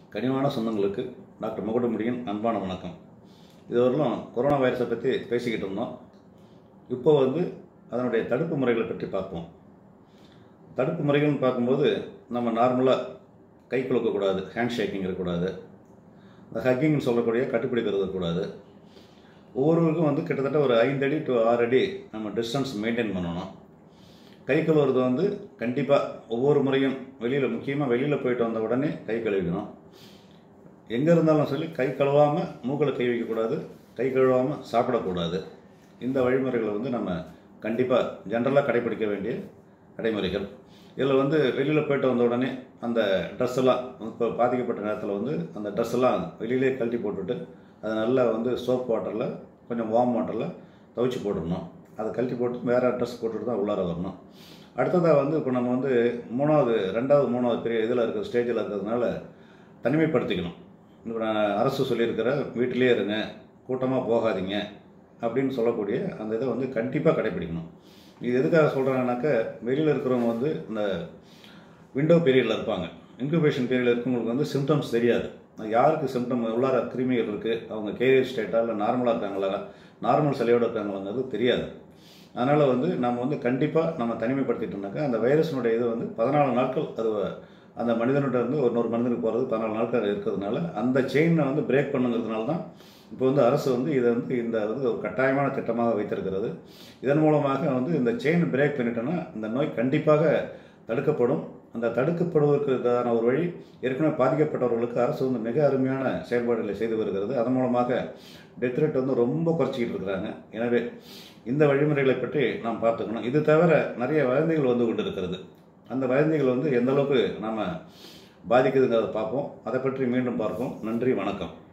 கனிவான சொந்தங்களுக்கு டாக்டர் முகடுமுடியின் அன்பான வணக்கம் இதுவரையிலும் கொரோனா வைரஸை பற்றி பேசிக்கிட்டு இருந்தோம் இப்போ வந்து அதனுடைய தடுப்பு முறைகளை பற்றி பார்ப்போம் தடுப்பு முறைகள்னு பார்க்கும்போது நம்ம நார்மலாக கை குலுக்கக்கூடாது ஹேண்ட் ஷேக்கிங் இருக்கக்கூடாது இந்த ஹக்கிங்னு சொல்லக்கூடிய கட்டுப்பிடிக்கிறது இருக்கக்கூடாது ஒவ்வொருவருக்கும் வந்து கிட்டத்தட்ட ஒரு ஐந்து அடி டு ஆறு அடி நம்ம டிஸ்டன்ஸ் மெயின்டைன் பண்ணணும் கை கழுவுறது வந்து கண்டிப்பாக ஒவ்வொரு முறையும் வெளியில் முக்கியமாக வெளியில் போயிட்டு வந்த உடனே கை கழுவிக்கணும் எங்கே இருந்தாலும் சொல்லி கை கழுவாமல் மூக்கில் கை வைக்கக்கூடாது கை கழுவாமல் சாப்பிடக்கூடாது இந்த வழிமுறைகளை வந்து நம்ம கண்டிப்பாக ஜென்ரலாக கடைபிடிக்க வேண்டிய நடைமுறைகள் இதில் வந்து வெளியில் போயிட்டு வந்த உடனே அந்த ட்ரெஸ் எல்லாம் இப்போ பாதிக்கப்பட்ட நேரத்தில் வந்து அந்த ட்ரெஸ் எல்லாம் வெளியிலே கழட்டி போட்டுட்டு அதை நல்லா வந்து சோப் வாட்டரில் கொஞ்சம் வார்ம் வாட்டரில் துவைச்சி போட்டுடணும் அதை கழட்டி போட்டு வேறு ட்ரெஸ் போட்டுட்டு தான் உள்ளார வரணும் அடுத்ததாக வந்து இப்போ நம்ம வந்து மூணாவது ரெண்டாவது மூணாவது பெரிய இதில் இருக்கிற ஸ்டேஜில் இருக்கிறதுனால தனிமைப்படுத்திக்கணும் இப்போ நான் அரசு சொல்லியிருக்கிற வீட்டிலே இருங்க கூட்டமாக போகாதீங்க அப்படின்னு சொல்லக்கூடிய அந்த இதை வந்து கண்டிப்பாக கடைப்பிடிக்கணும் இது எதுக்காக சொல்கிறாங்கனாக்க வெளியில் இருக்கிறவங்க வந்து இந்த விண்டோ பீரியடில் இருப்பாங்க இன்குபேஷன் பீரியடில் இருக்கவங்களுக்கு வந்து சிம்டம்ஸ் தெரியாது யாருக்கு சிம்டம் உள்ளார கிருமிகள் இருக்குது அவங்க கேரியர் ஸ்டேட்டாக இல்லை நார்மலாக இருக்காங்களா நார்மல் சிலையோடு இருக்காங்களாங்கிறது தெரியாது அதனால் வந்து நம்ம வந்து கண்டிப்பாக நம்ம தனிமைப்படுத்திட்டோம்னாக்கா அந்த வைரஸினுடைய இது வந்து பதினாலு நாட்கள் அது அந்த மனிதன்கிட்ட இருந்து ஒரு நூறு மனிதனுக்கு போகிறது பதினாலு நாட்கள் இருக்கிறதுனால அந்த செயினை வந்து பிரேக் பண்ணுங்கிறதுனால தான் இப்போ வந்து அரசு வந்து இதை வந்து இந்த வந்து ஒரு கட்டாயமான திட்டமாக வைத்திருக்கிறது இதன் மூலமாக வந்து இந்த செயின் பிரேக் பண்ணிட்டோன்னா இந்த நோய் கண்டிப்பாக தடுக்கப்படும் அந்த தடுக்கப்படுவதற்கான ஒரு வழி ஏற்கனவே பாதிக்கப்பட்டவர்களுக்கு அரசு வந்து மிக அருமையான செயல்பாடுகளை செய்து வருகிறது அதன் மூலமாக டெத் ரேட் வந்து ரொம்ப குறைச்சிக்கிட்டு இருக்கிறாங்க எனவே இந்த வழிமுறைகளை பற்றி நாம் பார்த்துக்கணும் இது தவிர நிறைய வதந்திகள் வந்து கொண்டு இருக்கிறது அந்த வதந்திகள் வந்து எந்த அளவுக்கு நாம் பாதிக்குதுங்கிறத பார்ப்போம் அதை பற்றி மீண்டும் பார்ப்போம் நன்றி வணக்கம்